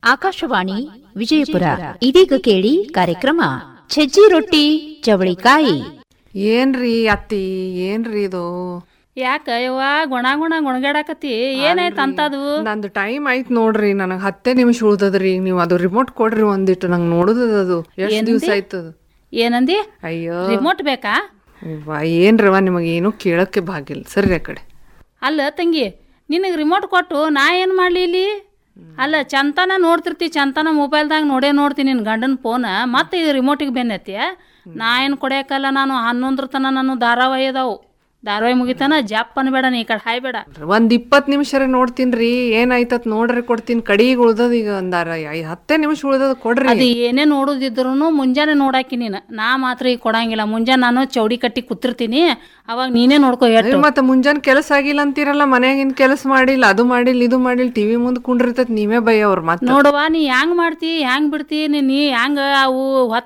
ಆಕಾಶವಾಣಿ ವಿಜಯಪುರ ಇದೀಗ ಕೇಳಿ ಕಾರ್ಯಕ್ರಮ ಸಜ್ಜಿ ರೊಟ್ಟಿ ಚವಳಿಕಾಯಿ ಏನ್ರಿ ಅತ್ತಿ ಏನ್ರಿ ಇದು ಯಾಕ ಯವ್ವ ಗುಣ ಗುಣ ಗುಣಗಾಡಕತ್ತಿ ಏನಾಯ್ತು ಅಂತದು ನಂದು ಟೈಮ್ ಆಯ್ತು ನೋಡ್ರಿ ನನಗ್ ಹತ್ತೇ ನಿಮಿಷ ಉಳ್ದದ್ರಿ ನೀವು ಅದು ರಿಮೋಟ್ ಕೊಡ್ರಿ ಒಂದಿಟ್ಟು ನಂಗೆ ನೋಡುದದ ಅದು ಎಷ್ಟ್ ದಿವ್ಸ ಆಯ್ತದ ಏನಂದಿ ಅಯ್ಯೋ ರಿಮೋಟ್ ಬೇಕಾ ಅವ್ವ, ಏನ್ರವ ನಿಮಗೆ ಏನೂ ಕೇಳಕ್ಕೆ ಭಾಗಿಲ್ಲ ಸರಿ ಆ ಕಡೆ ಅಲ್ಲ ತಂಗಿ ನಿನಗೆ ರಿಮೋಟ್ ಕೊಟ್ಟು ನಾ ಏನು ಮಾಡಲಿ ಇಲ್ಲಿ ಅಲ್ಲ ಚಂತನ ನೋಡ್ತಿರ್ತಿ ಚಂತನ ಮೊಬೈಲ್ದಾಗ ನೋಡೇ ನೋಡ್ತೀನಿ ನಿನ್ನ ಗಂಡನ ಫೋನ ಮತ್ತೆ ಇದು ರಿಮೋಟಿಗೆ ಬೆನ್ನತ್ತಿ ನಾ ಏನು ಕೊಡ್ಯಾಕಲ್ಲ ನಾನು ಹನ್ನೊಂದ್ರ ತನ ನಾನು ಧಾರಾವಾಹಿ ಅದಾವು ಧಾರಾವಾಹಿ ಮುಗಿತಾನ ಜಪ್ ಅನ್ಬೇಡ ನೀ ಈ ಕಡೆ ಹಾಯ್ಬೇಡ ಒಂದ್ ಇಪ್ಪತ್ ನಿಮಿಷ ನೋಡ್ತೀನ್ರಿ ಏನಾಯ್ತತ್ ನೋಡ್ರಿ ಕೊಡ್ತೀನಿ ಕಡಿಗೆ ಉಳ್ದದ ಈಗ ಒಂದಾರ ಐ- ಹತ್ತೇ ನಿಮಿಷ ಉಳ್ದದ ಕೊಡ್ರಿ ಅದು ಏನೇ ನೋಡೋದಿದ್ರು ಮುಂಜಾನೆ ನೋಡಾಕಿ ನೀನು ನಾ ಮಾತ್ರ ಈಗ ಕೊಡಂಗಿಲ್ಲ ಮುಂಜಾನೆ ನಾನು ಚೌಡಿ ಕಟ್ಟಿ ಕೂತಿರ್ತೀನಿ ಅವಾಗ ನೀನೇ ನೋಡ್ಕೊ ಎಷ್ಟು ಮತ್ತೆ ಮುಂಜಾನೆ ಕೆಲಸ ಆಗಿಲ್ಲ ಅಂತೀರಲ್ಲ ಮನ್ಯಾಗಿನ ಕೆಲಸ ಮಾಡಿಲ್ಲ ಅದು ಮಾಡಿಲ್ಲ ಇದು ಮಾಡಿಲ್ಲ ಟಿವಿ ಮುಂದ್ ಕುಂಡಿರ್ತೈತ್ ನೀವೇ ಬೈಯವ್ರ ಮತ್ತೆ ನೋಡುವ ನೀ ಹ್ಯಾಂಗ್ ಮಾಡ್ತಿ ಹ್ಯಾಂಗ್ ಬಿಡ್ತಿ ನೀ ನೀ ಹ್ಯಾಂಗ ಅವು ಹೊತ್ತ